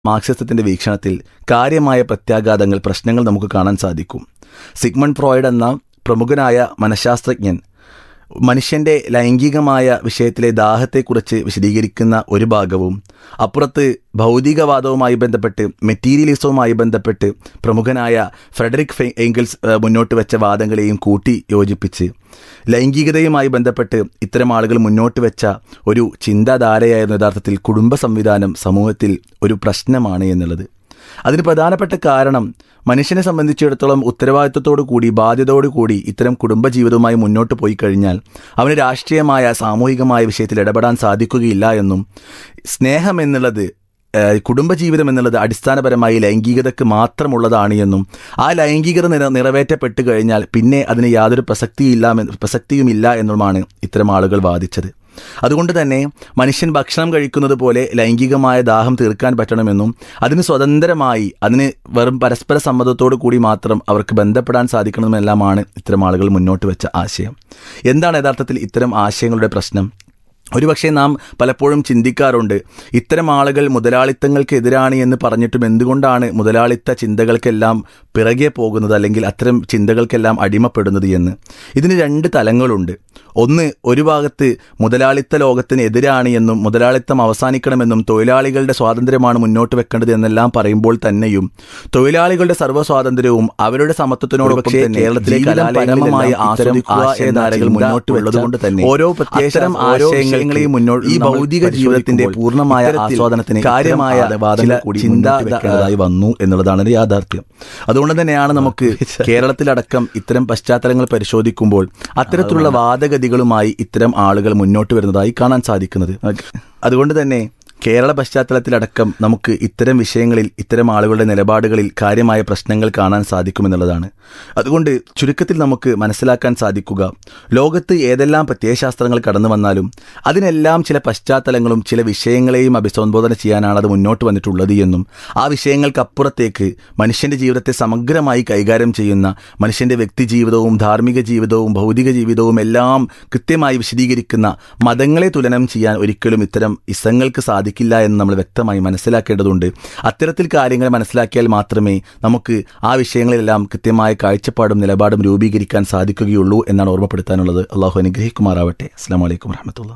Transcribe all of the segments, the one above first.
മാർക്സിസത്തിന്റെ വീക്ഷണത്തിൽ കാര്യമായ പ്രത്യാഘാതങ്ങൾ പ്രശ്നങ്ങൾ നമുക്ക് കാണാൻ സാധിക്കും സിഗ്മണ്ട് ഫ്രോയിഡ് എന്ന പ്രമുഖനായ മനഃശാസ്ത്രജ്ഞൻ മനുഷ്യന്റെ ലൈംഗികമായ വിഷയത്തിലെ ദാഹത്തെക്കുറിച്ച് വിശദീകരിക്കുന്ന ഒരു ഭാഗവും അപ്പുറത്ത് ഭൗതികവാദവുമായി ബന്ധപ്പെട്ട് മെറ്റീരിയലിസവുമായി ബന്ധപ്പെട്ട് പ്രമുഖനായ ഫ്രെഡറിക് ഫെ- എങ്കിൾസ് ഏഹ്, മുന്നോട്ട് വെച്ച വാദങ്ങളെയും കൂട്ടി യോജിപ്പിച്ച് ലൈംഗികതയുമായി ബന്ധപ്പെട്ട് ഇത്തരം ആളുകൾ മുന്നോട്ട് വെച്ച ഒരു ചിന്താധാരയായിരുന്നു യഥാർത്ഥത്തിൽ കുടുംബ സംവിധാനം സമൂഹത്തിൽ ഒരു പ്രശ്നമാണ് എന്നുള്ളത് അതിന് പ്രധാനപ്പെട്ട കാരണം മനുഷ്യനെ സംബന്ധിച്ചിടത്തോളം ഉത്തരവാദിത്വത്തോടു കൂടി ബാധ്യതയോടു കൂടി ഇത്തരം കുടുംബജീവിതവുമായി മുന്നോട്ട് പോയി കഴിഞ്ഞാൽ അവന് രാഷ്ട്രീയമായ സാമൂഹികമായ വിഷയത്തിൽ ഇടപെടാൻ സാധിക്കുകയില്ല എന്നും സ്നേഹം എന്നുള്ളത് ഏഹ്, കുടുംബജീവിതം എന്നുള്ളത് അടിസ്ഥാനപരമായി ലൈംഗികതയ്ക്ക് മാത്രമുള്ളതാണ് എന്നും ആ ലൈംഗികത നിറ നിറവേറ്റപ്പെട്ട് കഴിഞ്ഞാൽ പിന്നെ അതിന് യാതൊരു പ്രസക്തിയില്ല പ്രസക്തിയുമില്ല എന്നുമാണ് ഇത്തരം ആളുകൾ വാദിച്ചത് അതുകൊണ്ട് തന്നെ മനുഷ്യൻ ഭക്ഷണം കഴിക്കുന്നത് പോലെ ലൈംഗികമായ ദാഹം തീർക്കാൻ പറ്റണമെന്നും അതിന് സ്വതന്ത്രമായി അതിന് വെറും പരസ്പര സമ്മതത്തോടു കൂടി മാത്രം അവർക്ക് ബന്ധപ്പെടാൻ സാധിക്കണമെന്നെല്ലാമാണ് ഇത്തരം ആളുകൾ മുന്നോട്ട് വെച്ച ആശയം എന്താണ് യഥാർത്ഥത്തിൽ ഇത്തരം ആശയങ്ങളുടെ പ്രശ്നം ഒരുപക്ഷെ നാം പലപ്പോഴും ചിന്തിക്കാറുണ്ട് ഇത്തരം ആളുകൾ മുതലാളിത്തങ്ങൾക്കെതിരാണ് എന്ന് പറഞ്ഞിട്ടും എന്തുകൊണ്ടാണ് മുതലാളിത്ത ചിന്തകൾക്കെല്ലാം പിറകെ പോകുന്നത് അല്ലെങ്കിൽ അത്തരം ചിന്തകൾക്കെല്ലാം അടിമപ്പെടുന്നത് എന്ന് ഇതിന് രണ്ട് തലങ്ങളുണ്ട് ഒന്ന് ഒരു ഭാഗത്ത് മുതലാളിത്ത ലോകത്തിന് എതിരാണ് എന്നും മുതലാളിത്തം അവസാനിക്കണമെന്നും തൊഴിലാളികളുടെ സ്വാതന്ത്ര്യമാണ് മുന്നോട്ട് വെക്കേണ്ടത് എന്നെല്ലാം പറയുമ്പോൾ തന്നെയും തൊഴിലാളികളുടെ സർവ്വ സ്വാതന്ത്ര്യവും അവരുടെ സമത്വത്തിനോടൊപ്പം തന്നെ കേരളത്തിലെ കലാലയമായി ആസ്വദിക്കുക എന്ന ധാരകൾ മുന്നോട്ട് ഉള്ളതുകൊണ്ട് തന്നെ ഓരോ പ്രത്യേകം ആശയങ്ങളെയും മുന്നോട്ട് ഈ ഭൗതിക ജീവിതത്തിന്റെ പൂർണ്ണമായ ആസ്വാദനത്തിന് കാര്യമായ ചില ചിന്താധാരതായി വന്നു എന്നുള്ളതാണ് ഒരു യാഥാർത്ഥ്യം അതുകൊണ്ട് തന്നെയാണ് നമുക്ക് കേരളത്തിലടക്കം ഇത്തരം പശ്ചാത്തലങ്ങൾ പരിശോധിക്കുമ്പോൾ അത്തരത്തിലുള്ള വാദഗതികളുമായി ഇത്തരം ആളുകൾ മുന്നോട്ട് വരുന്നതായി കാണാൻ സാധിക്കുന്നത് അതുകൊണ്ട് തന്നെ കേരള പശ്ചാത്തലത്തിലടക്കം നമുക്ക് ഇത്തരം വിഷയങ്ങളിൽ ഇത്തരം ആളുകളുടെ നിലപാടുകളിൽ കാര്യമായ പ്രശ്നങ്ങൾ കാണാൻ സാധിക്കുമെന്നുള്ളതാണ് അതുകൊണ്ട് ചുരുക്കത്തിൽ നമുക്ക് മനസ്സിലാക്കാൻ സാധിക്കുക ലോകത്ത് ഏതെല്ലാം പ്രത്യയശാസ്ത്രങ്ങൾ കടന്നു വന്നാലും അതിനെല്ലാം ചില പശ്ചാത്തലങ്ങളും ചില വിഷയങ്ങളെയും അഭിസംബോധന ചെയ്യാനാണ് അത് മുന്നോട്ട് വന്നിട്ടുള്ളത് എന്നും ആ വിഷയങ്ങൾക്കപ്പുറത്തേക്ക് മനുഷ്യന്റെ ജീവിതത്തെ സമഗ്രമായി കൈകാര്യം ചെയ്യുന്ന മനുഷ്യന്റെ വ്യക്തി ജീവിതവും ധാർമ്മിക ജീവിതവും ഭൗതിക ജീവിതവും എല്ലാം കൃത്യമായി വിശദീകരിക്കുന്ന മതങ്ങളെ തുലനം ചെയ്യാൻ ഒരിക്കലും ഇത്തരം ഇസങ്ങൾക്ക് സാധിക്കില്ല എന്ന് നമ്മൾ വ്യക്തമായി മനസ്സിലാക്കേണ്ടതുണ്ട് അത്തരത്തിൽ കാര്യങ്ങൾ മനസ്സിലാക്കിയാൽ മാത്രമേ നമുക്ക് ആ വിഷയങ്ങളിലെല്ലാം കൃത്യമായ കാഴ്ചപ്പാടും നിലപാടും രൂപീകരിക്കാൻ സാധിക്കുകയുള്ളൂ എന്നാണ് ഓർമ്മപ്പെടുത്താനുള്ളത് അള്ളാഹു അനുഗ്രഹിക്കുമാറാവട്ടെ അസ്സാം വലൈക്കും വരഹമത്തുള്ള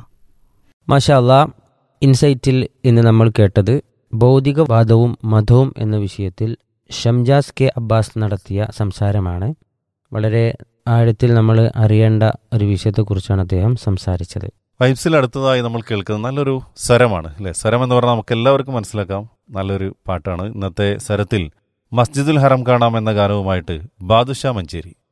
മാഷാ അല്ലാ ഇൻസൈറ്റിൽ ഇന്ന് നമ്മൾ കേട്ടത് ഭൗതികവാദവും മതവും എന്ന വിഷയത്തിൽ ഷംജാസ് കെ അബ്ബാസ് നടത്തിയ സംസാരമാണ് വളരെ ആഴത്തിൽ നമ്മൾ അറിയേണ്ട ഒരു വിഷയത്തെക്കുറിച്ചാണ് അദ്ദേഹം സംസാരിച്ചത് വൈബ്സിൽ അടുത്തതായി നമ്മൾ കേൾക്കുന്നത് നല്ലൊരു സ്വരമാണ് അല്ലെ സ്വരം എന്ന് പറഞ്ഞാൽ നമുക്ക് എല്ലാവർക്കും മനസ്സിലാക്കാം നല്ലൊരു പാട്ടാണ് ഇന്നത്തെ സ്വരത്തിൽ മസ്ജിദുൽ ഹറം കാണാം എന്ന ഗാനവുമായിട്ട് ബാദുഷാ മഞ്ചേരി